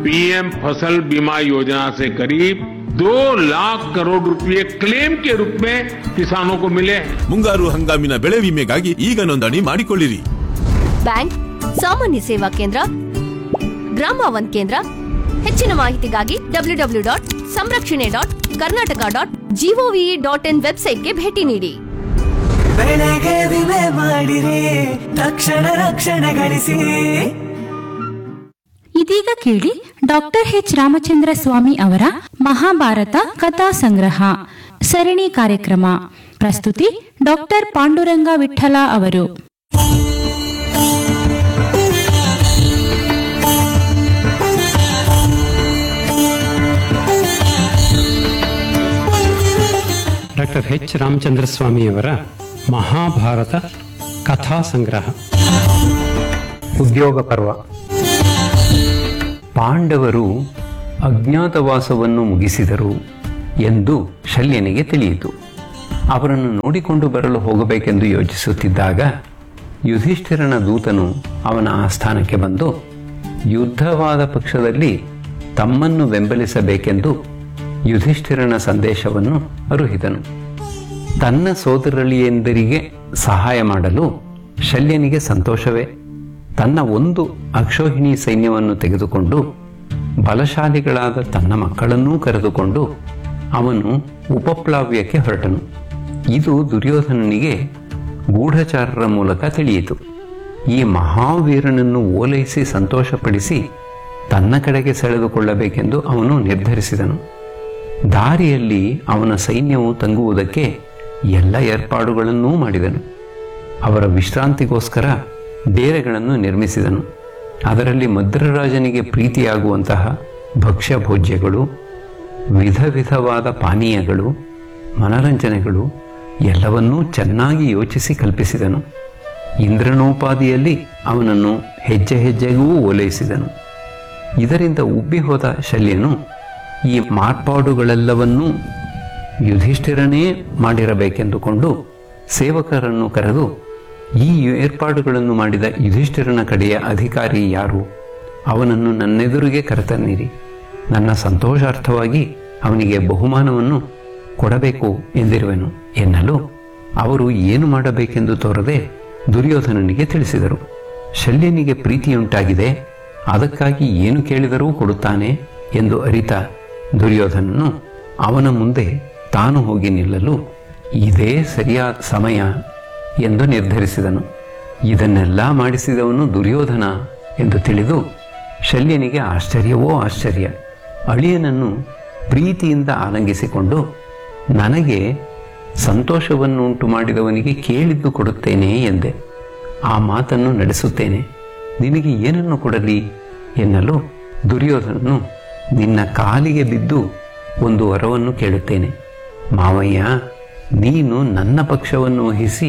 PM फसल बीमा योजना से करीब दो लाख करोड़ रुपए क्लेम के रूप में किसानों को मिले हैं ಮುಂಗಾರು ಹಂಗಾಮಿನ ಬೆಳೆ ವಿಮೆಗಾಗಿ ಈಗ ನೋಂದಣಿ ಮಾಡಿಕೊಳ್ಳಿರಿ ಬ್ಯಾಂಕ್ ಸಾಮಾನ್ಯ ಸೇವಾ ಕೇಂದ್ರ ಗ್ರಾಮ ಒನ್ ಕೇಂದ್ರ ಹೆಚ್ಚಿನ ಮಾಹಿತಿಗಾಗಿ ಡಬ್ಲ್ಯೂ ಡಬ್ಲ್ಯೂ ಡಾಟ್ ಸಂರಕ್ಷಣೆ dot Karnataka dot G O V dot in ವೆಬ್ಸೈಟ್ಗೆ ಭೇಟಿ ನೀಡಿ ಬೆಳೆಗೆ ವಿಮೆ ಮಾಡಿರಿ ತಕ್ಷಣ ರಕ್ಷಣೆ ಗಳಿಸಿ ಇದೀಗ ಕೇಳಿ ಡಾಕ್ಟರ್ ಎಚ್ ರಾಮಚಂದ್ರ ಸ್ವಾಮಿ ಅವರ ಮಹಾಭಾರತ ಕಥಾ ಸಂಗ್ರಹ ಸರಣಿ ಕಾರ್ಯಕ್ರಮ ಪ್ರಸ್ತುತಿ ಡಾಕ್ಟರ್ ಪಾಂಡುರಂಗ ವಿಠಲ ಅವರು ಡಾಕ್ಟರ್ ಎಚ್ ರಾಮಚಂದ್ರ ಸ್ವಾಮಿಯವರ ಮಹಾಭಾರತ ಕಥಾ ಸಂಗ್ರಹ ಉದ್ಯೋಗ ಪರ್ವ ಪಾಂಡವರು ಅಜ್ಞಾತವಾಸವನ್ನು ಮುಗಿಸಿದರು ಎಂದು ಶಲ್ಯನಿಗೆ ತಿಳಿಯಿತು ಅವರನ್ನು ನೋಡಿಕೊಂಡು ಬರಲು ಹೋಗಬೇಕೆಂದು ಯೋಚಿಸುತ್ತಿದ್ದಾಗ ಯುಧಿಷ್ಠಿರನ ದೂತನು ಅವನ ಆಸ್ಥಾನಕ್ಕೆ ಬಂದು ಯುದ್ಧವಾದ ಪಕ್ಷದಲ್ಲಿ ತಮ್ಮನ್ನು ಬೆಂಬಲಿಸಬೇಕೆಂದು ಯುಧಿಷ್ಠಿರನ ಸಂದೇಶವನ್ನು ಅರುಹಿದನು ತನ್ನ ಸೋದರಳಿಯಂದರಿಗೆ ಸಹಾಯ ಮಾಡಲು ಶಲ್ಯನಿಗೆ ಸಂತೋಷವೇ ತನ್ನ ಒಂದು ಅಕ್ಷೋಹಿಣಿ ಸೈನ್ಯವನ್ನು ತೆಗೆದುಕೊಂಡು ಬಲಶಾಲಿಗಳಾದ ತನ್ನ ಮಕ್ಕಳನ್ನೂ ಕರೆದುಕೊಂಡು ಅವನು ಉಪಪ್ಲಾವ್ಯಕ್ಕೆ ಹೊರಟನು ಇದು ದುರ್ಯೋಧನನಿಗೆ ಗೂಢಚಾರರ ಮೂಲಕ ತಿಳಿಯಿತು ಈ ಮಹಾವೀರನನ್ನು ಓಲೈಸಿ ಸಂತೋಷಪಡಿಸಿ ತನ್ನ ಕಡೆಗೆ ಸೆಳೆದುಕೊಳ್ಳಬೇಕೆಂದು ಅವನು ನಿರ್ಧರಿಸಿದನು ದಾರಿಯಲ್ಲಿ ಅವನ ಸೈನ್ಯವು ತಂಗುವುದಕ್ಕೆ ಎಲ್ಲ ಏರ್ಪಾಡುಗಳನ್ನೂ ಮಾಡಿದನು ಅವರ ವಿಶ್ರಾಂತಿಗೋಸ್ಕರ ಡೇರೆಗಳನ್ನು ನಿರ್ಮಿಸಿದನು ಅದರಲ್ಲಿ ಮದ್ರರಾಜನಿಗೆ ಪ್ರೀತಿಯಾಗುವಂತಹ ಭಕ್ಷ್ಯ ಭೋಜ್ಯಗಳು ವಿಧ ವಿಧವಾದ ಪಾನೀಯಗಳು ಮನರಂಜನೆಗಳು ಎಲ್ಲವನ್ನೂ ಚೆನ್ನಾಗಿ ಯೋಚಿಸಿ ಕಲ್ಪಿಸಿದನು ಇಂದ್ರನೋಪಾದಿಯಲ್ಲಿ ಅವನನ್ನು ಹೆಜ್ಜೆ ಹೆಜ್ಜೆಗೂ ಓಲೈಸಿದನು ಇದರಿಂದ ಉಬ್ಬಿ ಹೋದ ಶಲ್ಯನು ಈ ಮಾರ್ಪಾಡುಗಳೆಲ್ಲವನ್ನೂ ಯುಧಿಷ್ಠಿರನೇ ಮಾಡಿರಬೇಕೆಂದುಕೊಂಡು ಸೇವಕರನ್ನು ಕರೆದು ಈ ಏರ್ಪಾಡುಗಳನ್ನು ಮಾಡಿದ ಯುಧಿಷ್ಠಿರನ ಕಡೆಯ ಅಧಿಕಾರಿ ಯಾರು ಅವನನ್ನು ನನ್ನೆದುರಿಗೆ ಕರೆತನ್ನಿರಿ ನನ್ನ ಸಂತೋಷಾರ್ಥವಾಗಿ ಅವನಿಗೆ ಬಹುಮಾನವನ್ನು ಕೊಡಬೇಕು ಎಂದಿರುವೆನು ಎನ್ನಲು ಅವರು ಏನು ಮಾಡಬೇಕೆಂದು ತೋರದೆ ದುರ್ಯೋಧನನಿಗೆ ತಿಳಿಸಿದರು ಶಲ್ಯನಿಗೆ ಪ್ರೀತಿಯುಂಟಾಗಿದೆ ಅದಕ್ಕಾಗಿ ಏನು ಕೇಳಿದರೂ ಕೊಡುತ್ತಾನೆ ಎಂದು ಅರಿತ ದುರ್ಯೋಧನನು ಅವನ ಮುಂದೆ ತಾನು ಹೋಗಿ ನಿಲ್ಲಲು ಇದೇ ಸರಿಯಾದ ಸಮಯ ಎಂದು ನಿರ್ಧರಿಸಿದನು ಇದನ್ನೆಲ್ಲ ಮಾಡಿಸಿದವನು ದುರ್ಯೋಧನ ಎಂದು ತಿಳಿದು ಶಲ್ಯನಿಗೆ ಆಶ್ಚರ್ಯವೋ ಆಶ್ಚರ್ಯ ಅಳಿಯನನ್ನು ಪ್ರೀತಿಯಿಂದ ಆಲಂಗಿಸಿಕೊಂಡು ನನಗೆ ಸಂತೋಷವನ್ನು ಉಂಟು ಮಾಡಿದವನಿಗೆ ಕೇಳಿದ್ದು ಕೊಡುತ್ತೇನೆ ಎಂದೆ ಆ ಮಾತನ್ನು ನಡೆಸುತ್ತೇನೆ ನಿನಗೆ ಏನನ್ನು ಕೊಡಲಿ ಎನ್ನಲು ದುರ್ಯೋಧನನು ನಿನ್ನ ಕಾಲಿಗೆ ಬಿದ್ದು ಒಂದು ವರವನ್ನು ಕೇಳುತ್ತೇನೆ ಮಾವಯ್ಯ ನೀನು ನನ್ನ ಪಕ್ಷವನ್ನು ವಹಿಸಿ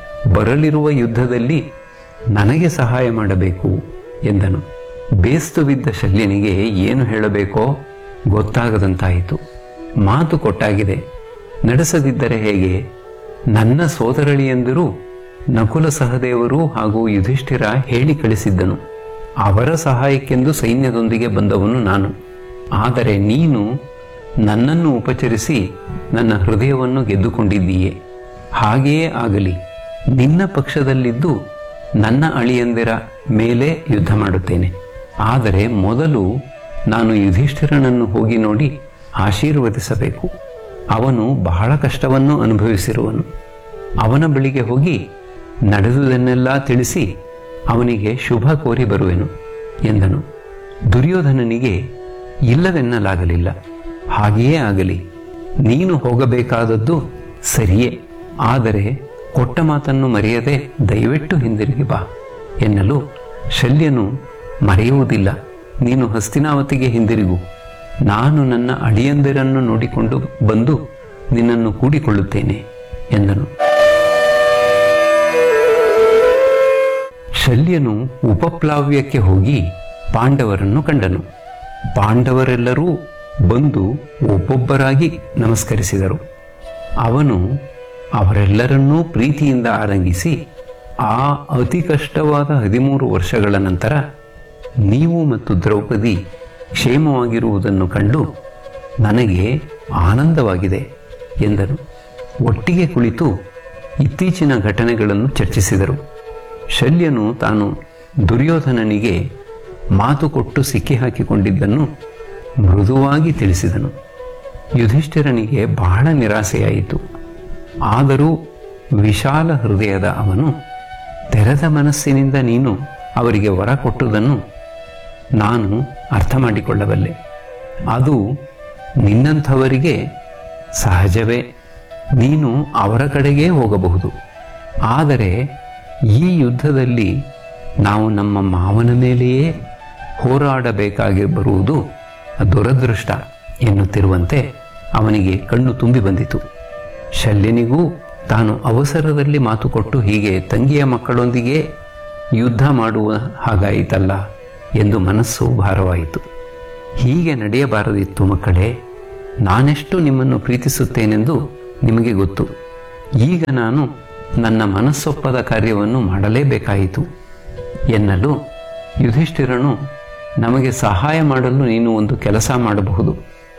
ಬರಲಿರುವ ಯುದ್ಧದಲ್ಲಿ ನನಗೆ ಸಹಾಯ ಮಾಡಬೇಕು ಎಂದನು ಬೇಸ್ತು ಬಿದ್ದ ಶಲ್ಯನಿಗೆ ಏನು ಹೇಳಬೇಕೋ ಗೊತ್ತಾಗದಂತಾಯಿತು ಮಾತು ಕೊಟ್ಟಾಗಿದೆ ನಡೆಸದಿದ್ದರೆ ಹೇಗೆ ನನ್ನ ಸೋದರಳಿಯಂದಿರು ನಕುಲ ಸಹದೇವರು ಹಾಗೂ ಯುಧಿಷ್ಠಿರ ಹೇಳಿ ಕಳಿಸಿದ್ದನು ಅವರ ಸಹಾಯಕ್ಕೆಂದು ಸೈನ್ಯದೊಂದಿಗೆ ಬಂದವನು ನಾನು ಆದರೆ ನೀನು ನನ್ನನ್ನು ಉಪಚರಿಸಿ ನನ್ನ ಹೃದಯವನ್ನು ಗೆದ್ದುಕೊಂಡಿದ್ದೀಯೆ ಹಾಗೆಯೇ ಆಗಲಿ ನಿನ್ನ ಪಕ್ಷದಲ್ಲಿದ್ದು ನನ್ನ ಅಳಿಯಂದಿರ ಮೇಲೆ ಯುದ್ಧ ಮಾಡುತ್ತೇನೆ ಆದರೆ ಮೊದಲು ನಾನು ಯುಧಿಷ್ಠಿರನನ್ನು ಹೋಗಿ ನೋಡಿ ಆಶೀರ್ವದಿಸಬೇಕು ಅವನು ಬಹಳ ಕಷ್ಟವನ್ನು ಅನುಭವಿಸಿರುವನು ಅವನ ಬಳಿಗೆ ಹೋಗಿ ನಡೆದುದನ್ನೆಲ್ಲ ತಿಳಿಸಿ ಅವನಿಗೆ ಶುಭ ಕೋರಿ ಬರುವೆನು ಎಂದನು ದುರ್ಯೋಧನನಿಗೆ ಇಲ್ಲವೆನ್ನಲಾಗಲಿಲ್ಲ ಹಾಗೆಯೇ ಆಗಲಿ ನೀನು ಹೋಗಬೇಕಾದದ್ದು ಸರಿಯೇ ಆದರೆ ಕೊಟ್ಟ ಮಾತನ್ನು ಮರೆಯದೆ ದಯವಿಟ್ಟು ಹಿಂದಿರುಗಿ ಬಾ ಎನ್ನಲು ಶಲ್ಯನು ಮರೆಯುವುದಿಲ್ಲ ನೀನು ಹಸ್ತಿನಾವತಿಗೆ ಹಿಂದಿರುಗು ನಾನು ನನ್ನ ಅಳಿಯಂದಿರನ್ನು ನೋಡಿಕೊಂಡು ಬಂದು ನಿನ್ನನ್ನು ಕೂಡಿಕೊಳ್ಳುತ್ತೇನೆ ಎಂದನು ಶಲ್ಯನು ಉಪಪ್ಲಾವ್ಯಕ್ಕೆ ಹೋಗಿ ಪಾಂಡವರನ್ನು ಕಂಡನು ಪಾಂಡವರೆಲ್ಲರೂ ಬಂದು ಒಬ್ಬೊಬ್ಬರಾಗಿ ನಮಸ್ಕರಿಸಿದರು ಅವನು ಅವರೆಲ್ಲರನ್ನೂ ಪ್ರೀತಿಯಿಂದ ಆರಂಗಿಸಿ ಆ ಅತಿ ಕಷ್ಟವಾದ ಹದಿಮೂರು ವರ್ಷಗಳ ನಂತರ ನೀವು ಮತ್ತು ದ್ರೌಪದಿ ಕ್ಷೇಮವಾಗಿರುವುದನ್ನು ಕಂಡು ನನಗೆ ಆನಂದವಾಗಿದೆ ಎಂದನು ಒಟ್ಟಿಗೆ ಕುಳಿತು ಇತ್ತೀಚಿನ ಘಟನೆಗಳನ್ನು ಚರ್ಚಿಸಿದರು ಶಲ್ಯನು ತಾನು ದುರ್ಯೋಧನನಿಗೆ ಮಾತು ಕೊಟ್ಟು ಸಿಕ್ಕಿಹಾಕಿಕೊಂಡಿದ್ದನ್ನು ಮೃದುವಾಗಿ ತಿಳಿಸಿದನು ಯುಧಿಷ್ಠಿರನಿಗೆ ಬಹಳ ನಿರಾಸೆಯಾಯಿತು ಆದರೂ ವಿಶಾಲ ಹೃದಯದ ಅವನು ತೆರೆದ ಮನಸ್ಸಿನಿಂದ ನೀನು ಅವರಿಗೆ ವರ ಕೊಟ್ಟುದನ್ನು ನಾನು ಅರ್ಥ ಮಾಡಿಕೊಳ್ಳಬಲ್ಲೆ ಅದು ನಿನ್ನಂಥವರಿಗೆ ಸಹಜವೇ ನೀನು ಅವರ ಕಡೆಗೇ ಹೋಗಬಹುದು ಆದರೆ ಈ ಯುದ್ಧದಲ್ಲಿ ನಾವು ನಮ್ಮ ಮಾವನ ಮೇಲೆಯೇ ಹೋರಾಡಬೇಕಾಗಿ ಬರುವುದು ದುರದೃಷ್ಟ ಎನ್ನುತ್ತಿರುವಂತೆ ಅವನಿಗೆ ಕಣ್ಣು ತುಂಬಿ ಬಂದಿತು ಶಲ್ಯನಿಗೂ ತಾನು ಅವಸರದಲ್ಲಿ ಮಾತು ಕೊಟ್ಟು ಹೀಗೆ ತಂಗಿಯ ಮಕ್ಕಳೊಂದಿಗೆ ಯುದ್ಧ ಮಾಡುವ ಹಾಗಾಯಿತಲ್ಲ ಎಂದು ಮನಸ್ಸು ಭಾರವಾಯಿತು ಹೀಗೆ ನಡೆಯಬಾರದಿತ್ತು ಮಕ್ಕಳೇ ನಾನೆಷ್ಟು ನಿಮ್ಮನ್ನು ಪ್ರೀತಿಸುತ್ತೇನೆಂದು ನಿಮಗೆ ಗೊತ್ತು ಈಗ ನಾನು ನನ್ನ ಮನಸ್ಸೊಪ್ಪದ ಕಾರ್ಯವನ್ನು ಮಾಡಲೇಬೇಕಾಯಿತು ಎನ್ನಲು ಯುಧಿಷ್ಠಿರನು ನಮಗೆ ಸಹಾಯ ಮಾಡಲು ನೀನು ಒಂದು ಕೆಲಸ ಮಾಡಬಹುದು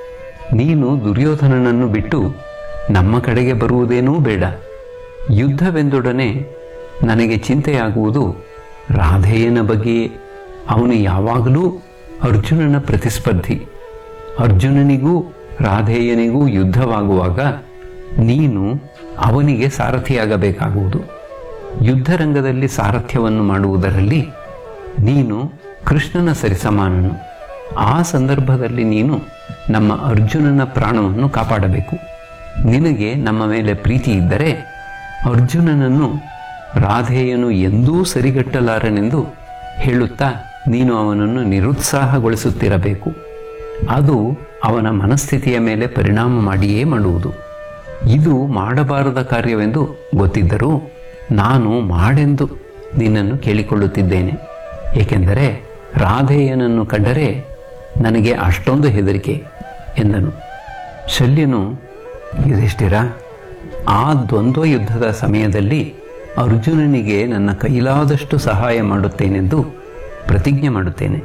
ನೀನು ದುರ್ಯೋಧನನನ್ನು ಬಿಟ್ಟು ನಮ್ಮ ಕಡೆಗೆ ಬರುವುದೇನೂ ಬೇಡ ಯುದ್ಧವೆಂದೊಡನೆ ನನಗೆ ಚಿಂತೆಯಾಗುವುದು ರಾಧೇಯನ ಬಗ್ಗೆಯೇ ಅವನು ಯಾವಾಗಲೂ ಅರ್ಜುನನ ಪ್ರತಿಸ್ಪರ್ಧಿ ಅರ್ಜುನನಿಗೂ ರಾಧೇಯನಿಗೂ ಯುದ್ಧವಾಗುವಾಗ ನೀನು ಅವನಿಗೆ ಸಾರಥಿಯಾಗಬೇಕಾಗುವುದು ಯುದ್ಧರಂಗದಲ್ಲಿ ಸಾರಥ್ಯವನ್ನು ಮಾಡುವುದರಲ್ಲಿ ನೀನು ಕೃಷ್ಣನ ಸರಿಸಮಾನನು ಆ ಸಂದರ್ಭದಲ್ಲಿ ನೀನು ನಮ್ಮ ಅರ್ಜುನನ ಪ್ರಾಣವನ್ನು ಕಾಪಾಡಬೇಕು ನಿನಗೆ ನಮ್ಮ ಮೇಲೆ ಪ್ರೀತಿ ಇದ್ದರೆ ಅರ್ಜುನನನ್ನು ರಾಧೇಯನು ಎಂದೂ ಸರಿಗಟ್ಟಲಾರನೆಂದು ಹೇಳುತ್ತಾ ನೀನು ಅವನನ್ನು ನಿರುತ್ಸಾಹಗೊಳಿಸುತ್ತಿರಬೇಕು ಅದು ಅವನ ಮನಸ್ಥಿತಿಯ ಮೇಲೆ ಪರಿಣಾಮ ಮಾಡಿಯೇ ಮಾಡುವುದು ಇದು ಮಾಡಬಾರದ ಕಾರ್ಯವೆಂದು ಗೊತ್ತಿದ್ದರೂ ನಾನು ಮಾಡೆಂದು ನಿನ್ನನ್ನು ಕೇಳಿಕೊಳ್ಳುತ್ತಿದ್ದೇನೆ ಏಕೆಂದರೆ ರಾಧೇಯನನ್ನು ಕಂಡರೆ ನನಗೆ ಅಷ್ಟೊಂದು ಹೆದರಿಕೆ ಎಂದನು ಶಲ್ಯನು ಯುಧಿಷ್ಠಿರ ಆ ದ್ವಂದ್ವ ಯುದ್ಧದ ಸಮಯದಲ್ಲಿ ಅರ್ಜುನನಿಗೆ ನನ್ನ ಕೈಲಾದಷ್ಟು ಸಹಾಯ ಮಾಡುತ್ತೇನೆಂದು ಪ್ರತಿಜ್ಞೆ ಮಾಡುತ್ತೇನೆ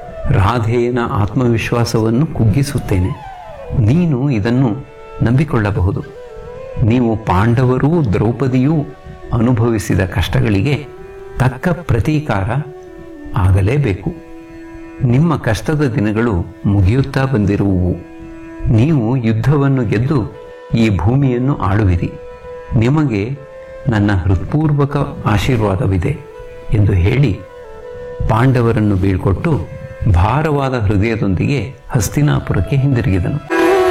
ರಾಧೇಯನ ಆತ್ಮವಿಶ್ವಾಸವನ್ನು ಕುಗ್ಗಿಸುತ್ತೇನೆ ನೀನು ಇದನ್ನು ನಂಬಿಕೊಳ್ಳಬಹುದು ನೀವು ಪಾಂಡವರೂ ದ್ರೌಪದಿಯೂ ಅನುಭವಿಸಿದ ಕಷ್ಟಗಳಿಗೆ ತಕ್ಕ ಪ್ರತೀಕಾರ ಆಗಲೇಬೇಕು ನಿಮ್ಮ ಕಷ್ಟದ ದಿನಗಳು ಮುಗಿಯುತ್ತಾ ಬಂದಿರುವುವು ನೀವು ಯುದ್ಧವನ್ನು ಗೆದ್ದು ಈ ಭೂಮಿಯನ್ನು ಆಳುವಿರಿ ನಿಮಗೆ ನನ್ನ ಹೃತ್ಪೂರ್ವಕ ಆಶೀರ್ವಾದವಿದೆ ಎಂದು ಹೇಳಿ ಪಾಂಡವರನ್ನು ಬೀಳ್ಕೊಟ್ಟು ಭಾರವಾದ ಹೃದಯದೊಂದಿಗೆ ಹಸ್ತಿನಾಪುರಕ್ಕೆ ಹಿಂದಿರುಗಿದನು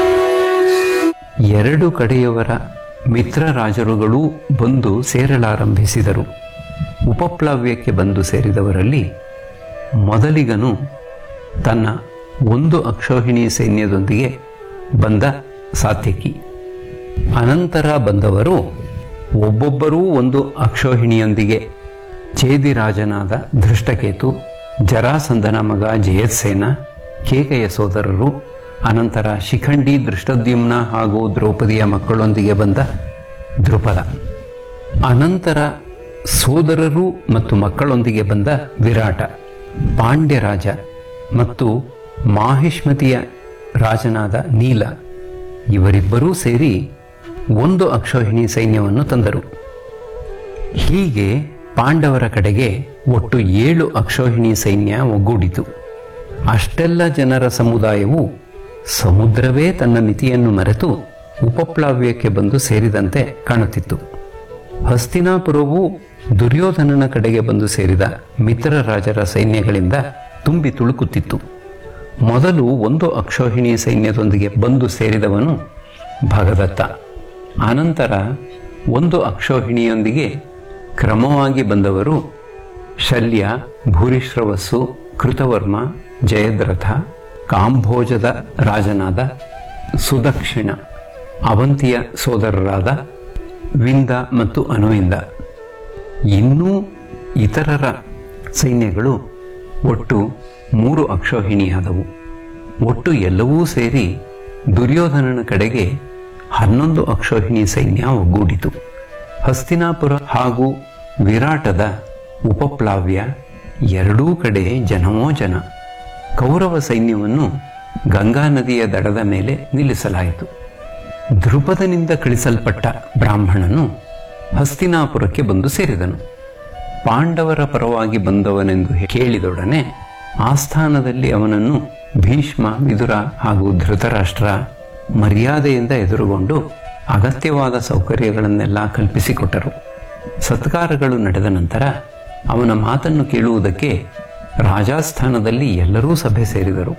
ಎರಡು ಕಡೆಯವರ ಮಿತ್ರ ರಾಜರುಗಳೂ ಬಂದು ಸೇರಲಾರಂಭಿಸಿದರು ಉಪಪ್ಲವ್ಯಕ್ಕೆ ಬಂದು ಸೇರಿದವರಲ್ಲಿ ಮೊದಲಿಗನು ತನ್ನ ಒಂದು ಅಕ್ಷೋಹಿಣಿ ಸೈನ್ಯದೊಂದಿಗೆ ಬಂದ ಸಾತ್ಯಕಿ ಅನಂತರ ಬಂದವರು ಒಬ್ಬೊಬ್ಬರೂ ಒಂದು ಅಕ್ಷೋಹಿಣಿಯೊಂದಿಗೆ ಚೇದಿರಾಜನಾದ ಧೃಷ್ಟಕೇತು ಜರಾಸಂಧನ ಮಗ ಜಯತ್ಸೇನ ಕೇಕೆಯ ಸೋದರರು ಅನಂತರ ಶಿಖಂಡಿ ದೃಷ್ಟದ್ಯುಮ್ನ ಹಾಗೂ ದ್ರೌಪದಿಯ ಮಕ್ಕಳೊಂದಿಗೆ ಬಂದ ದ್ರುಪದ ಅನಂತರ ಸೋದರರು ಮತ್ತು ಮಕ್ಕಳೊಂದಿಗೆ ಬಂದ ವಿರಾಟ ಪಾಂಡ್ಯರಾಜ ಮತ್ತು ಮಾಹಿಷ್ಮತಿಯ ರಾಜನಾದ ನೀಲ ಇವರಿಬ್ಬರೂ ಸೇರಿ ಒಂದು ಅಕ್ಷೋಹಿಣಿ ಸೈನ್ಯವನ್ನು ತಂದರು ಹೀಗೆ ಪಾಂಡವರ ಕಡೆಗೆ ಒಟ್ಟು ಏಳು ಅಕ್ಷೋಹಿಣಿ ಸೈನ್ಯ ಒಗ್ಗೂಡಿತು ಅಷ್ಟೆಲ್ಲ ಜನರ ಸಮುದಾಯವು ಸಮುದ್ರವೇ ತನ್ನ ಮಿತಿಯನ್ನು ಮರೆತು ಉಪಪ್ಲಾವ್ಯಕ್ಕೆ ಬಂದು ಸೇರಿದಂತೆ ಕಾಣುತ್ತಿತ್ತು ಹಸ್ತಿನಾಪುರವು ದುರ್ಯೋಧನನ ಕಡೆಗೆ ಬಂದು ಸೇರಿದ ಮಿತ್ರ ರಾಜರ ಸೈನ್ಯಗಳಿಂದ ತುಂಬಿ ತುಳುಕುತ್ತಿತ್ತು ಮೊದಲು ಒಂದು ಅಕ್ಷೋಹಿಣಿ ಸೈನ್ಯದೊಂದಿಗೆ ಬಂದು ಸೇರಿದವನು ಭಗದತ್ತ ಅನಂತರ ಒಂದು ಅಕ್ಷೋಹಿಣಿಯೊಂದಿಗೆ ಕ್ರಮವಾಗಿ ಬಂದವರು ಶಲ್ಯ ಭೂರಿಶ್ರವಸ್ಸು ಕೃತವರ್ಮ ಜಯದ್ರಥ ಕಾಂಭೋಜದ ರಾಜನಾದ ಸುದಕ್ಷಿಣ ಅವಂತಿಯ ಸೋದರರಾದ ವಿಂದ ಮತ್ತು ಅನುವಿಂದ ಇನ್ನೂ ಇತರರ ಸೈನ್ಯಗಳು ಒಟ್ಟು ಮೂರು ಅಕ್ಷೋಹಿಣಿಯಾದವು ಒಟ್ಟು ಎಲ್ಲವೂ ಸೇರಿ ದುರ್ಯೋಧನನ ಕಡೆಗೆ ಹನ್ನೊಂದು ಅಕ್ಷೋಹಿಣಿ ಸೈನ್ಯ ಒಗ್ಗೂಡಿತು ಹಸ್ತಿನಾಪುರ ಹಾಗೂ ವಿರಾಟದ ಉಪಪ್ಲಾವ್ಯ ಎರಡೂ ಕಡೆ ಜನವೋ ಜನ ಕೌರವ ಸೈನ್ಯವನ್ನು ಗಂಗಾ ನದಿಯ ದಡದ ಮೇಲೆ ನಿಲ್ಲಿಸಲಾಯಿತು ಧ್ರುಪದನಿಂದ ಕಳಿಸಲ್ಪಟ್ಟ ಬ್ರಾಹ್ಮಣನು ಹಸ್ತಿನಾಪುರಕ್ಕೆ ಬಂದು ಸೇರಿದನು ಪಾಂಡವರ ಪರವಾಗಿ ಬಂದವನೆಂದು ಕೇಳಿದೊಡನೆ ಆಸ್ಥಾನದಲ್ಲಿ ಅವನನ್ನು ಭೀಷ್ಮ ವಿದುರ ಹಾಗೂ ಧೃತರಾಷ್ಟ್ರ ಮರ್ಯಾದೆಯಿಂದ ಎದುರುಗೊಂಡು ಅಗತ್ಯವಾದ ಸೌಕರ್ಯಗಳನ್ನೆಲ್ಲ ಕಲ್ಪಿಸಿಕೊಟ್ಟರು ಸತ್ಕಾರಗಳು ನಡೆದ ನಂತರ ಅವನ ಮಾತನ್ನು ಕೇಳುವುದಕ್ಕೆ ರಾಜಾಸ್ಥಾನದಲ್ಲಿ ಎಲ್ಲರೂ ಸಭೆ ಸೇರಿದರು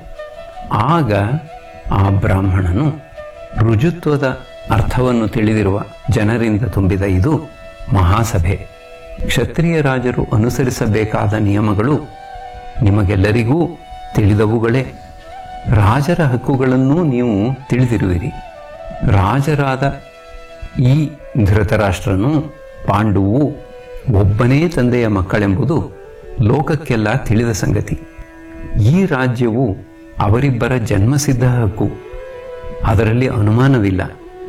ಆಗ ಆ ಬ್ರಾಹ್ಮಣನು ರುಜುತ್ವದ ಅರ್ಥವನ್ನು ತಿಳಿದಿರುವ ಜನರಿಂದ ತುಂಬಿದ ಇದು ಮಹಾಸಭೆ ಕ್ಷತ್ರಿಯ ರಾಜರು ಅನುಸರಿಸಬೇಕಾದ ನಿಯಮಗಳು ನಿಮಗೆಲ್ಲರಿಗೂ ತಿಳಿದವುಗಳೇ ರಾಜರ ಹಕ್ಕುಗಳನ್ನು ನೀವು ತಿಳಿದಿರುವಿರಿ ರಾಜರಾದ ಈ ಧೃತರಾಷ್ಟ್ರನು ಪಾಂಡುವು ಒಬ್ಬನೇ ತಂದೆಯ ಮಕ್ಕಳೆಂಬುದು ಲೋಕಕ್ಕೆಲ್ಲ ತಿಳಿದ ಸಂಗತಿ ಈ ರಾಜ್ಯವು ಅವರಿಬ್ಬರ ಜನ್ಮಸಿದ್ಧ ಹಕ್ಕು ಅದರಲ್ಲಿ ಅನುಮಾನವಿಲ್ಲ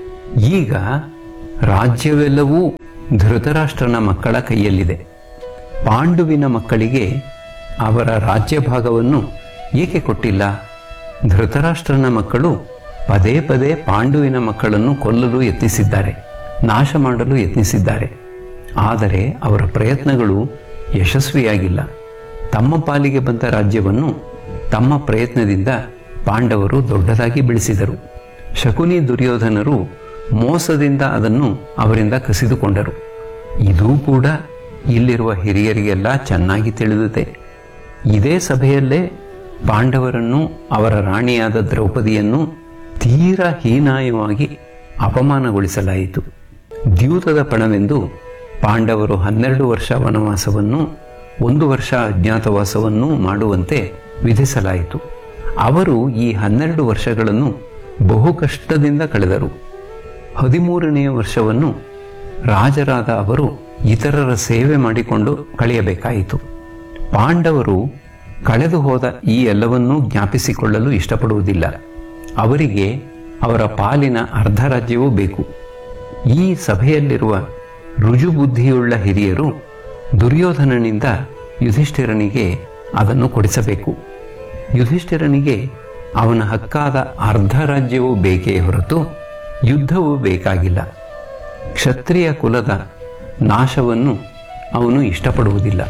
ಈಗ ರಾಜ್ಯವೆಲ್ಲವೂ ಧೃತರಾಷ್ಟ್ರನ ಮಕ್ಕಳ ಕೈಯಲ್ಲಿದೆ ಪಾಂಡುವಿನ ಮಕ್ಕಳಿಗೆ ಅವರ ರಾಜ್ಯ ಭಾಗವನ್ನು ಏಕೆ ಕೊಟ್ಟಿಲ್ಲ ಧೃತರಾಷ್ಟ್ರನ ಮಕ್ಕಳು ಪದೇ ಪದೇ ಪಾಂಡುವಿನ ಮಕ್ಕಳನ್ನು ಕೊಲ್ಲಲು ಯತ್ನಿಸಿದ್ದಾರೆ ನಾಶ ಮಾಡಲು ಯತ್ನಿಸಿದ್ದಾರೆ ಆದರೆ ಅವರ ಪ್ರಯತ್ನಗಳು ಯಶಸ್ವಿಯಾಗಿಲ್ಲ ತಮ್ಮ ಪಾಲಿಗೆ ಬಂದ ರಾಜ್ಯವನ್ನು ತಮ್ಮ ಪ್ರಯತ್ನದಿಂದ ಪಾಂಡವರು ದೊಡ್ಡದಾಗಿ ಬೆಳೆಸಿದರು ಶಕುನಿ ದುರ್ಯೋಧನರು ಮೋಸದಿಂದ ಅದನ್ನು ಅವರಿಂದ ಕಸಿದುಕೊಂಡರು ಇದೂ ಕೂಡ ಇಲ್ಲಿರುವ ಹಿರಿಯರಿಗೆಲ್ಲ ಚೆನ್ನಾಗಿ ತಿಳಿದಿದೆ ಇದೇ ಸಭೆಯಲ್ಲೇ ಪಾಂಡವರನ್ನು ಅವರ ರಾಣಿಯಾದ ದ್ರೌಪದಿಯನ್ನು ತೀರಾ ಹೀನಾಯವಾಗಿ ಅಪಮಾನಗೊಳಿಸಲಾಯಿತು ದ್ಯೂತದ ಪಣವೆಂದು ಪಾಂಡವರು ಹನ್ನೆರಡು ವರ್ಷ ವನವಾಸವನ್ನು ಒಂದು ವರ್ಷ ಅಜ್ಞಾತವಾಸವನ್ನು ಮಾಡುವಂತೆ ವಿಧಿಸಲಾಯಿತು ಅವರು ಈ ಹನ್ನೆರಡು ವರ್ಷಗಳನ್ನು ಬಹು ಕಷ್ಟದಿಂದ ಕಳೆದರು ಹದಿಮೂರನೆಯ ವರ್ಷವನ್ನು ರಾಜರಾದ ಅವರು ಇತರರ ಸೇವೆ ಮಾಡಿಕೊಂಡು ಕಳೆಯಬೇಕಾಯಿತು ಪಾಂಡವರು ಕಳೆದು ಹೋದ ಈ ಎಲ್ಲವನ್ನೂ ಜ್ಞಾಪಿಸಿಕೊಳ್ಳಲು ಇಷ್ಟಪಡುವುದಿಲ್ಲ ಅವರಿಗೆ ಅವರ ಪಾಲಿನ ಅರ್ಧ ರಾಜ್ಯವೂ ಬೇಕು ಈ ಸಭೆಯಲ್ಲಿರುವ ರುಜುಬುದ್ಧಿಯುಳ್ಳ ಹಿರಿಯರು ದುರ್ಯೋಧನನಿಂದ ಯುಧಿಷ್ಠಿರನಿಗೆ ಅದನ್ನು ಕೊಡಿಸಬೇಕು ಯುಧಿಷ್ಠಿರನಿಗೆ ಅವನ ಹಕ್ಕಾದ ಅರ್ಧ ರಾಜ್ಯವೂ ಬೇಕೇ ಹೊರತು ಯುದ್ಧವೂ ಬೇಕಾಗಿಲ್ಲ ಕ್ಷತ್ರಿಯ ಕುಲದ ನಾಶವನ್ನು ಅವನು ಇಷ್ಟಪಡುವುದಿಲ್ಲ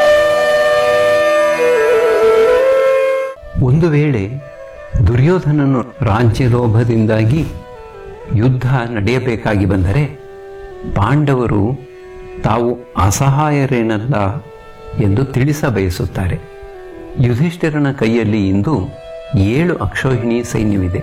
ಒಂದು ವೇಳೆ ದುರ್ಯೋಧನನು ರಾಜ್ಯಲೋಭದಿಂದಾಗಿ ಯುದ್ಧ ನಡೆಯಬೇಕಾಗಿ ಬಂದರೆ ಪಾಂಡವರು ತಾವು ಅಸಹಾಯರೇನಲ್ಲ ಎಂದು ತಿಳಿಸ ಬಯಸುತ್ತಾರೆ ಯುಧಿಷ್ಠಿರನ ಕೈಯಲ್ಲಿ ಇಂದು ಏಳು ಅಕ್ಷೋಹಿಣಿ ಸೈನ್ಯವಿದೆ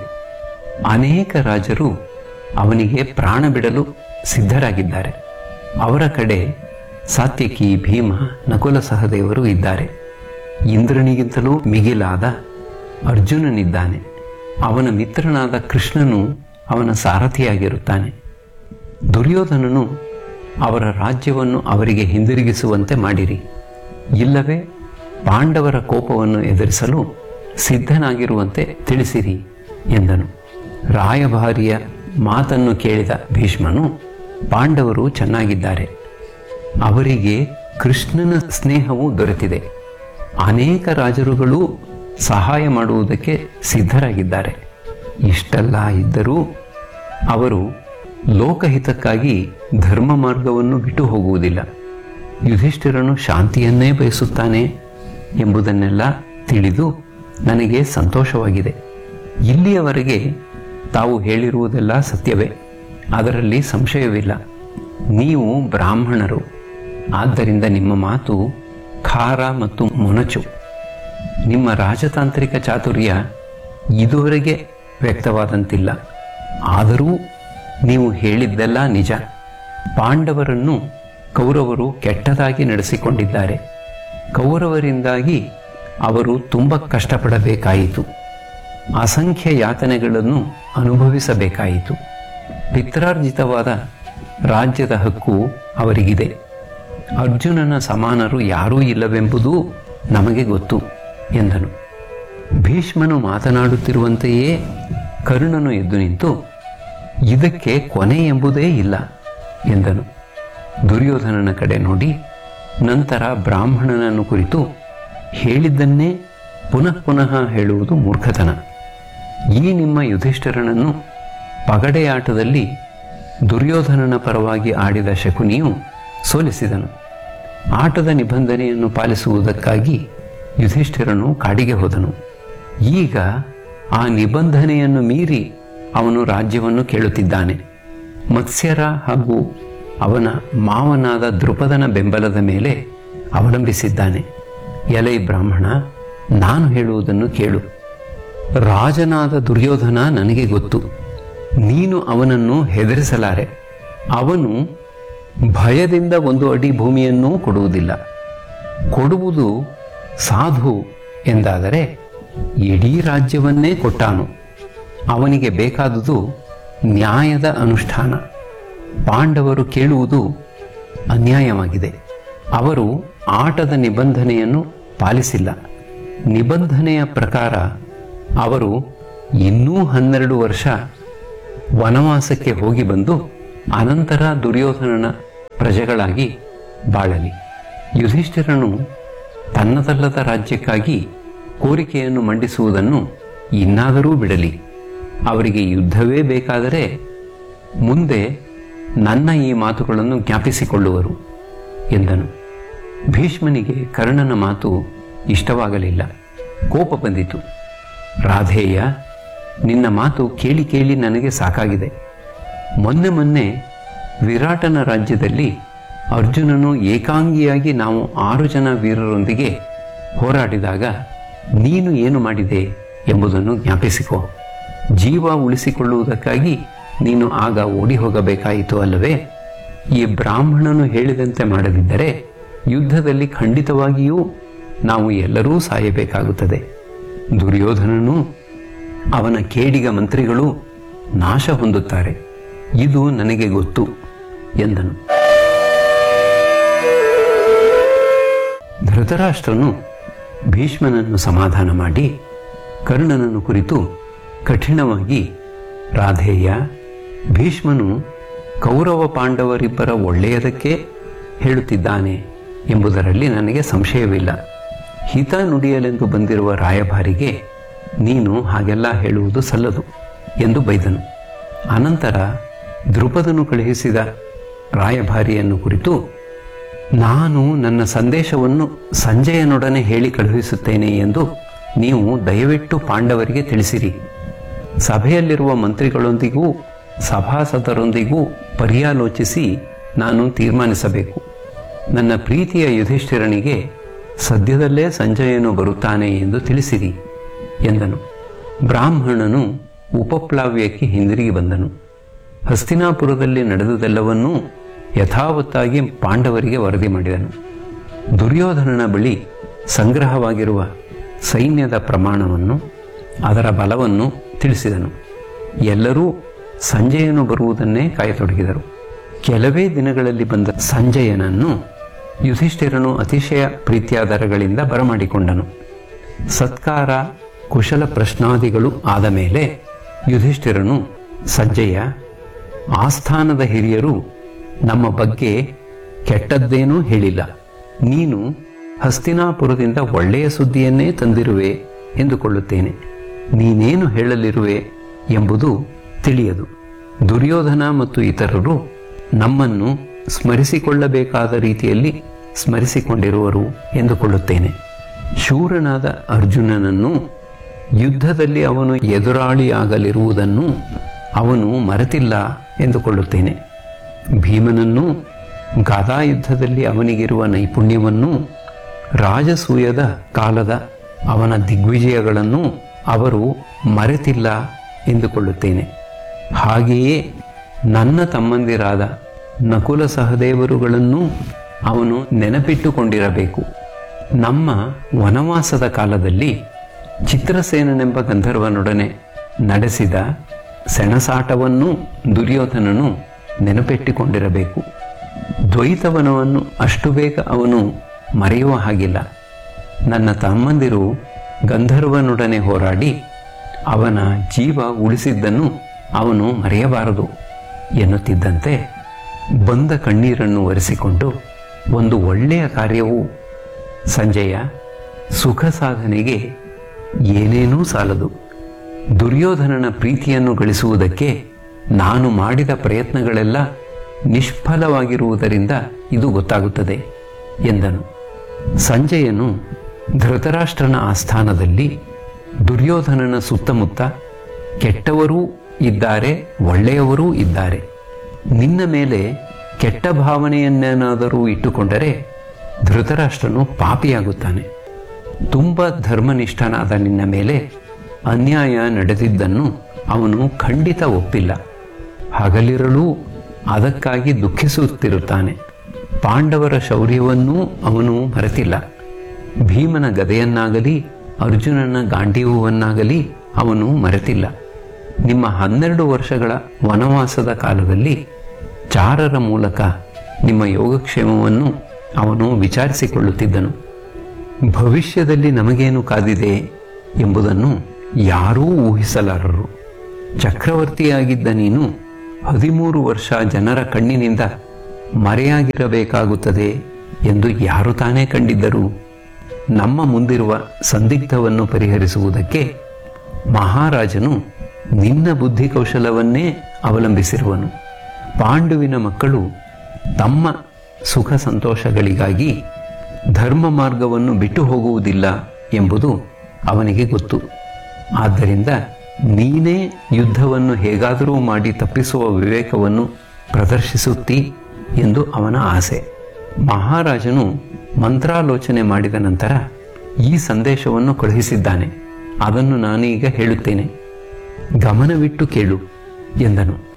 ಅನೇಕ ರಾಜರು ಅವನಿಗೆ ಪ್ರಾಣ ಬಿಡಲು ಸಿದ್ಧರಾಗಿದ್ದಾರೆ ಅವರ ಕಡೆ ಸಾತ್ಯಕಿ ಭೀಮ ನಕುಲ ಸಹದೇವರು ಇದ್ದಾರೆ ಇಂದ್ರನಿಗಿಂತಲೂ ಮಿಗಿಲಾದ ಅರ್ಜುನನಿದ್ದಾನೆ ಅವನ ಮಿತ್ರನಾದ ಕೃಷ್ಣನು ಅವನ ಸಾರಥಿಯಾಗಿರುತ್ತಾನೆ ದುರ್ಯೋಧನನು ಅವರ ರಾಜ್ಯವನ್ನು ಅವರಿಗೆ ಹಿಂದಿರುಗಿಸುವಂತೆ ಮಾಡಿರಿ ಇಲ್ಲವೇ ಪಾಂಡವರ ಕೋಪವನ್ನು ಎದುರಿಸಲು ಸಿದ್ಧನಾಗಿರುವಂತೆ ತಿಳಿಸಿರಿ ಎಂದನು ರಾಯಭಾರಿಯ ಮಾತನ್ನು ಕೇಳಿದ ಭೀಷ್ಮನು ಪಾಂಡವರು ಚೆನ್ನಾಗಿದ್ದಾರೆ ಅವರಿಗೆ ಕೃಷ್ಣನ ಸ್ನೇಹವು ದೊರೆತಿದೆ ಅನೇಕ ರಾಜರುಗಳು ಸಹಾಯ ಮಾಡುವುದಕ್ಕೆ ಸಿದ್ಧರಾಗಿದ್ದಾರೆ ಇಷ್ಟೆಲ್ಲ ಇದ್ದರೂ ಅವರು ಲೋಕಹಿತಕ್ಕಾಗಿ ಧರ್ಮ ಮಾರ್ಗವನ್ನು ಬಿಟ್ಟು ಹೋಗುವುದಿಲ್ಲ ಯುಧಿಷ್ಠಿರನು ಶಾಂತಿಯನ್ನೇ ಬಯಸುತ್ತಾನೆ ಎಂಬುದನ್ನೆಲ್ಲ ತಿಳಿದು ನನಗೆ ಸಂತೋಷವಾಗಿದೆ ಇಲ್ಲಿಯವರೆಗೆ ತಾವು ಹೇಳಿರುವುದೆಲ್ಲ ಸತ್ಯವೇ ಅದರಲ್ಲಿ ಸಂಶಯವಿಲ್ಲ ನೀವು ಬ್ರಾಹ್ಮಣರು ಆದ್ದರಿಂದ ನಿಮ್ಮ ಮಾತು ಖಾರ ಮತ್ತು ಮೊನಚು ನಿಮ್ಮ ರಾಜತಾಂತ್ರಿಕ ಚಾತುರ್ಯ ಇದುವರೆಗೆ ವ್ಯಕ್ತವಾದಂತಿಲ್ಲ ಆದರೂ ನೀವು ಹೇಳಿದ್ದೆಲ್ಲ ನಿಜ ಪಾಂಡವರನ್ನು ಕೌರವರು ಕೆಟ್ಟದಾಗಿ ನಡೆಸಿಕೊಂಡಿದ್ದಾರೆ ಕೌರವರಿಂದಾಗಿ ಅವರು ತುಂಬ ಕಷ್ಟಪಡಬೇಕಾಯಿತು ಅಸಂಖ್ಯ ಯಾತನೆಗಳನ್ನು ಅನುಭವಿಸಬೇಕಾಯಿತು ಪಿತ್ರಾರ್ಜಿತವಾದ ರಾಜ್ಯದ ಹಕ್ಕು ಅವರಿಗಿದೆ ಅರ್ಜುನನ ಸಮಾನರು ಯಾರೂ ಇಲ್ಲವೆಂಬುದೂ ನಮಗೆ ಗೊತ್ತು ಎಂದನು ಭೀಷ್ಮನು ಮಾತನಾಡುತ್ತಿರುವಂತೆಯೇ ಕರ್ಣನು ಎದ್ದು ನಿಂತು ಇದಕ್ಕೆ ಕೊನೆ ಎಂಬುದೇ ಇಲ್ಲ ಎಂದನು ದುರ್ಯೋಧನನ ಕಡೆ ನೋಡಿ ನಂತರ ಬ್ರಾಹ್ಮಣನನ್ನು ಕುರಿತು ಹೇಳಿದ್ದನ್ನೇ ಪುನಃ ಪುನಃ ಹೇಳುವುದು ಮೂರ್ಖತನ ಈ ನಿಮ್ಮ ಯುಧಿಷ್ಠಿರನನ್ನು ಪಗಡೆಯಾಟದಲ್ಲಿ ದುರ್ಯೋಧನನ ಪರವಾಗಿ ಆಡಿದ ಶಕುನಿಯು ಸೋಲಿಸಿದನು ಆಟದ ನಿಬಂಧನೆಯನ್ನು ಪಾಲಿಸುವುದಕ್ಕಾಗಿ ಯುಧಿಷ್ಠಿರನು ಕಾಡಿಗೆ ಹೋದನು ಈಗ ಆ ನಿಬಂಧನೆಯನ್ನು ಮೀರಿ ಅವನು ರಾಜ್ಯವನ್ನು ಕೇಳುತ್ತಿದ್ದಾನೆ ಮತ್ಸ್ಯರ ಹಾಗೂ ಅವನ ಮಾವನಾದ ದೃಪದನ ಬೆಂಬಲದ ಮೇಲೆ ಅವಲಂಬಿಸಿದ್ದಾನೆ ಎಲೈ ಬ್ರಾಹ್ಮಣ ನಾನು ಹೇಳುವುದನ್ನು ಕೇಳು ರಾಜನಾದ ದುರ್ಯೋಧನ ನನಗೆ ಗೊತ್ತು ನೀನು ಅವನನ್ನು ಹೆದರಿಸಲಾರೆ ಅವನು ಭಯದಿಂದ ಒಂದು ಅಡಿ ಭೂಮಿಯನ್ನೂ ಕೊಡುವುದಿಲ್ಲ ಕೊಡುವುದು ಸಾಧು ಎಂದಾದರೆ ಇಡೀ ರಾಜ್ಯವನ್ನೇ ಕೊಟ್ಟಾನು ಅವನಿಗೆ ಬೇಕಾದುದು ನ್ಯಾಯದ ಅನುಷ್ಠಾನ ಪಾಂಡವರು ಕೇಳುವುದು ಅನ್ಯಾಯವಾಗಿದೆ ಅವರು ಆಟದ ನಿಬಂಧನೆಯನ್ನು ಪಾಲಿಸಿಲ್ಲ ನಿಬಂಧನೆಯ ಪ್ರಕಾರ ಅವರು ಇನ್ನೂ ಹನ್ನೆರಡು ವರ್ಷ ವನವಾಸಕ್ಕೆ ಹೋಗಿ ಬಂದು ಅನಂತರ ದುರ್ಯೋಧನನ ಪ್ರಜೆಗಳಾಗಿ ಬಾಳಲಿ ಯುಧಿಷ್ಠಿರನು ತನ್ನದಲ್ಲದ ರಾಜ್ಯಕ್ಕಾಗಿ ಕೋರಿಕೆಯನ್ನು ಮಂಡಿಸುವುದನ್ನು ಇನ್ನಾದರೂ ಬಿಡಲಿ ಅವರಿಗೆ ಯುದ್ಧವೇ ಬೇಕಾದರೆ ಮುಂದೆ ನನ್ನ ಈ ಮಾತುಗಳನ್ನು ಜ್ಞಾಪಿಸಿಕೊಳ್ಳುವರು ಎಂದನು ಭೀಷ್ಮನಿಗೆ ಕರ್ಣನ ಮಾತು ಇಷ್ಟವಾಗಲಿಲ್ಲ ಕೋಪ ಬಂದಿತು ರಾಧೇಯ ನಿನ್ನ ಮಾತು ಕೇಳಿ ಕೇಳಿ ನನಗೆ ಸಾಕಾಗಿದೆ ಮೊನ್ನೆ ಮೊನ್ನೆ ವಿರಾಟನ ರಾಜ್ಯದಲ್ಲಿ ಅರ್ಜುನನು ಏಕಾಂಗಿಯಾಗಿ ನಾವು ಆರು ಜನ ವೀರರೊಂದಿಗೆ ಹೋರಾಡಿದಾಗ ನೀನು ಏನು ಮಾಡಿದೆ ಎಂಬುದನ್ನು ಜ್ಞಾಪಿಸಿಕೋ ಜೀವ ಉಳಿಸಿಕೊಳ್ಳುವುದಕ್ಕಾಗಿ ನೀನು ಆಗ ಓಡಿ ಹೋಗಬೇಕಾಯಿತು ಅಲ್ಲವೇ ಈ ಬ್ರಾಹ್ಮಣನು ಹೇಳಿದಂತೆ ಮಾಡದಿದ್ದರೆ ಯುದ್ಧದಲ್ಲಿ ಖಂಡಿತವಾಗಿಯೂ ನಾವು ಎಲ್ಲರೂ ಸಾಯಬೇಕಾಗುತ್ತದೆ ದುರ್ಯೋಧನನು ಅವನ ಕೇಡಿಗ ಮಂತ್ರಿಗಳು ನಾಶ ಹೊಂದುತ್ತಾರೆ ಇದು ನನಗೆ ಗೊತ್ತು ಎಂದನು ಧೃತರಾಷ್ಟ್ರನು ಭೀಷ್ಮನನ್ನು ಸಮಾಧಾನ ಮಾಡಿ ಕರ್ಣನನ್ನು ಕುರಿತು ಕಠಿಣವಾಗಿ ರಾಧೇಯ ಭೀಷ್ಮನು ಕೌರವ ಪಾಂಡವರಿಬ್ಬರ ಒಳ್ಳೆಯದಕ್ಕೆ ಹೇಳುತ್ತಿದ್ದಾನೆ ಎಂಬುದರಲ್ಲಿ ನನಗೆ ಸಂಶಯವಿಲ್ಲ ಹಿತ ನುಡಿಯಲೆಂದು ಬಂದಿರುವ ರಾಯಭಾರಿಗೆ ನೀನು ಹಾಗೆಲ್ಲ ಹೇಳುವುದು ಸಲ್ಲದು ಎಂದು ಬೈದನು ಅನಂತರ ದ್ರುಪದನು ಕಳುಹಿಸಿದ ರಾಯಭಾರಿಯನ್ನು ಕುರಿತು ನಾನು ನನ್ನ ಸಂದೇಶವನ್ನು ಸಂಜಯನೊಡನೆ ಹೇಳಿ ಕಳುಹಿಸುತ್ತೇನೆ ಎಂದು ನೀವು ದಯವಿಟ್ಟು ಪಾಂಡವರಿಗೆ ತಿಳಿಸಿರಿ ಸಭೆಯಲ್ಲಿರುವ ಮಂತ್ರಿಗಳೊಂದಿಗೂ ಸಭಾಸದರೊಂದಿಗೂ ಪರ್ಯಾಲೋಚಿಸಿ ನಾನು ತೀರ್ಮಾನಿಸಬೇಕು ನನ್ನ ಪ್ರೀತಿಯ ಯುಧಿಷ್ಠಿರನಿಗೆ ಸದ್ಯದಲ್ಲೇ ಸಂಜಯನು ಬರುತ್ತಾನೆ ಎಂದು ತಿಳಿಸಿರಿ ಎಂದನು ಬ್ರಾಹ್ಮಣನು ಉಪಪ್ಲಾವ್ಯಕ್ಕೆ ಹಿಂದಿರುಗಿ ಬಂದನು ಹಸ್ತಿನಾಪುರದಲ್ಲಿ ನಡೆದುದೆಲ್ಲವನ್ನೂ ಯಥಾವತ್ತಾಗಿ ಪಾಂಡವರಿಗೆ ವರದಿ ಮಾಡಿದನು ದುರ್ಯೋಧನನ ಬಳಿ ಸಂಗ್ರಹವಾಗಿರುವ ಸೈನ್ಯದ ಪ್ರಮಾಣವನ್ನು ಅದರ ಬಲವನ್ನು ತಿಳಿಸಿದನು ಎಲ್ಲರೂ ಸಂಜಯನು ಬರುವುದನ್ನೇ ಕಾಯತೊಡಗಿದರು ಕೆಲವೇ ದಿನಗಳಲ್ಲಿ ಬಂದ ಸಂಜಯನನ್ನು ಯುಧಿಷ್ಠಿರನು ಅತಿಶಯ ಪ್ರೀತ್ಯಾದರಗಳಿಂದ ಬರಮಾಡಿಕೊಂಡನು ಸತ್ಕಾರ ಕುಶಲ ಪ್ರಶ್ನಾದಿಗಳು ಆದ ಮೇಲೆ ಯುಧಿಷ್ಠಿರನು ಸಂಜಯ ಆಸ್ಥಾನದ ಹಿರಿಯರು ನಮ್ಮ ಬಗ್ಗೆ ಕೆಟ್ಟದ್ದೇನೂ ಹೇಳಿಲ್ಲ ನೀನು ಹಸ್ತಿನಾಪುರದಿಂದ ಒಳ್ಳೆಯ ಸುದ್ದಿಯನ್ನೇ ತಂದಿರುವೆ ಎಂದುಕೊಳ್ಳುತ್ತೇನೆ ನೀನೇನು ಹೇಳಲಿರುವೆ ಎಂಬುದು ತಿಳಿಯದು ದುರ್ಯೋಧನ ಮತ್ತು ಇತರರು ನಮ್ಮನ್ನು ಸ್ಮರಿಸಿಕೊಳ್ಳಬೇಕಾದ ರೀತಿಯಲ್ಲಿ ಸ್ಮರಿಸಿಕೊಂಡಿರುವರು ಎಂದುಕೊಳ್ಳುತ್ತೇನೆ ಶೂರನಾದ ಅರ್ಜುನನನ್ನು ಯುದ್ಧದಲ್ಲಿ ಅವನು ಎದುರಾಳಿಯಾಗಲಿರುವುದನ್ನು ಅವನು ಮರೆತಿಲ್ಲ ಎಂದುಕೊಳ್ಳುತ್ತೇನೆ ಭೀಮನನ್ನು ಯುದ್ಧದಲ್ಲಿ ಅವನಿಗಿರುವ ನೈಪುಣ್ಯವನ್ನು ರಾಜಸೂಯದ ಕಾಲದ ಅವನ ದಿಗ್ವಿಜಯಗಳನ್ನು ಅವರು ಮರೆತಿಲ್ಲ ಎಂದುಕೊಳ್ಳುತ್ತೇನೆ ಹಾಗೆಯೇ ನನ್ನ ತಮ್ಮಂದಿರಾದ ನಕುಲ ಸಹದೇವರುಗಳನ್ನು ಅವನು ನೆನಪಿಟ್ಟುಕೊಂಡಿರಬೇಕು ನಮ್ಮ ವನವಾಸದ ಕಾಲದಲ್ಲಿ ಚಿತ್ರಸೇನನೆಂಬ ಗಂಧರ್ವನೊಡನೆ ನಡೆಸಿದ ಸೆಣಸಾಟವನ್ನು ದುರ್ಯೋಧನನು ನೆನಪಿಟ್ಟುಕೊಂಡಿರಬೇಕು ದ್ವೈತವನವನ್ನು ಅಷ್ಟು ಬೇಗ ಅವನು ಮರೆಯುವ ಹಾಗಿಲ್ಲ ನನ್ನ ತಮ್ಮಂದಿರು ಗಂಧರ್ವನೊಡನೆ ಹೋರಾಡಿ ಅವನ ಜೀವ ಉಳಿಸಿದ್ದನ್ನು ಅವನು ಮರೆಯಬಾರದು ಎನ್ನುತ್ತಿದ್ದಂತೆ ಬಂದ ಕಣ್ಣೀರನ್ನು ಒರೆಸಿಕೊಂಡು ಒಂದು ಒಳ್ಳೆಯ ಕಾರ್ಯವು ಸಂಜಯ ಸುಖ ಸಾಧನೆಗೆ ಏನೇನೂ ಸಾಲದು ದುರ್ಯೋಧನನ ಪ್ರೀತಿಯನ್ನು ಗಳಿಸುವುದಕ್ಕೆ ನಾನು ಮಾಡಿದ ಪ್ರಯತ್ನಗಳೆಲ್ಲ ನಿಷ್ಫಲವಾಗಿರುವುದರಿಂದ ಇದು ಗೊತ್ತಾಗುತ್ತದೆ ಎಂದನು ಸಂಜಯನು ಧೃತರಾಷ್ಟ್ರನ ಆಸ್ಥಾನದಲ್ಲಿ ದುರ್ಯೋಧನನ ಸುತ್ತಮುತ್ತ ಕೆಟ್ಟವರೂ ಇದ್ದಾರೆ ಒಳ್ಳೆಯವರೂ ಇದ್ದಾರೆ ನಿನ್ನ ಮೇಲೆ ಕೆಟ್ಟ ಭಾವನೆಯನ್ನೇನಾದರೂ ಇಟ್ಟುಕೊಂಡರೆ ಧೃತರಾಷ್ಟ್ರನು ಪಾಪಿಯಾಗುತ್ತಾನೆ ತುಂಬ ಧರ್ಮನಿಷ್ಠನಾದ ನಿನ್ನ ಮೇಲೆ ಅನ್ಯಾಯ ನಡೆದಿದ್ದನ್ನು ಅವನು ಖಂಡಿತ ಒಪ್ಪಿಲ್ಲ ಹಗಲಿರಲೂ ಅದಕ್ಕಾಗಿ ದುಃಖಿಸುತ್ತಿರುತ್ತಾನೆ ಪಾಂಡವರ ಶೌರ್ಯವನ್ನೂ ಅವನು ಮರೆತಿಲ್ಲ ಭೀಮನ ಗದೆಯನ್ನಾಗಲಿ ಅರ್ಜುನನ ಗಾಂಡೀವವನ್ನಾಗಲಿ ಅವನು ಮರೆತಿಲ್ಲ ನಿಮ್ಮ ಹನ್ನೆರಡು ವರ್ಷಗಳ ವನವಾಸದ ಕಾಲದಲ್ಲಿ ಚಾರರ ಮೂಲಕ ನಿಮ್ಮ ಯೋಗಕ್ಷೇಮವನ್ನು ಅವನು ವಿಚಾರಿಸಿಕೊಳ್ಳುತ್ತಿದ್ದನು ಭವಿಷ್ಯದಲ್ಲಿ ನಮಗೇನು ಕಾದಿದೆ ಎಂಬುದನ್ನು ಯಾರೂ ಊಹಿಸಲಾರರು ಚಕ್ರವರ್ತಿಯಾಗಿದ್ದ ನೀನು ಹದಿಮೂರು ವರ್ಷ ಜನರ ಕಣ್ಣಿನಿಂದ ಮರೆಯಾಗಿರಬೇಕಾಗುತ್ತದೆ ಎಂದು ಯಾರು ತಾನೇ ಕಂಡಿದ್ದರು ನಮ್ಮ ಮುಂದಿರುವ ಸಂದಿಗ್ಧವನ್ನು ಪರಿಹರಿಸುವುದಕ್ಕೆ ಮಹಾರಾಜನು ನಿನ್ನ ಬುದ್ಧಿ ಕೌಶಲವನ್ನೇ ಅವಲಂಬಿಸಿರುವನು ಪಾಂಡುವಿನ ಮಕ್ಕಳು ತಮ್ಮ ಸುಖ ಸಂತೋಷಗಳಿಗಾಗಿ ಧರ್ಮ ಮಾರ್ಗವನ್ನು ಬಿಟ್ಟು ಹೋಗುವುದಿಲ್ಲ ಎಂಬುದು ಅವನಿಗೆ ಗೊತ್ತು ಆದ್ದರಿಂದ ನೀನೇ ಯುದ್ಧವನ್ನು ಹೇಗಾದರೂ ಮಾಡಿ ತಪ್ಪಿಸುವ ವಿವೇಕವನ್ನು ಪ್ರದರ್ಶಿಸುತ್ತಿ ಎಂದು ಅವನ ಆಸೆ ಮಹಾರಾಜನು ಮಂತ್ರಾಲೋಚನೆ ಮಾಡಿದ ನಂತರ ಈ ಸಂದೇಶವನ್ನು ಕಳುಹಿಸಿದ್ದಾನೆ ಅದನ್ನು ನಾನೀಗ ಹೇಳುತ್ತೇನೆ ಗಮನವಿಟ್ಟು ಕೇಳು ಎಂದನು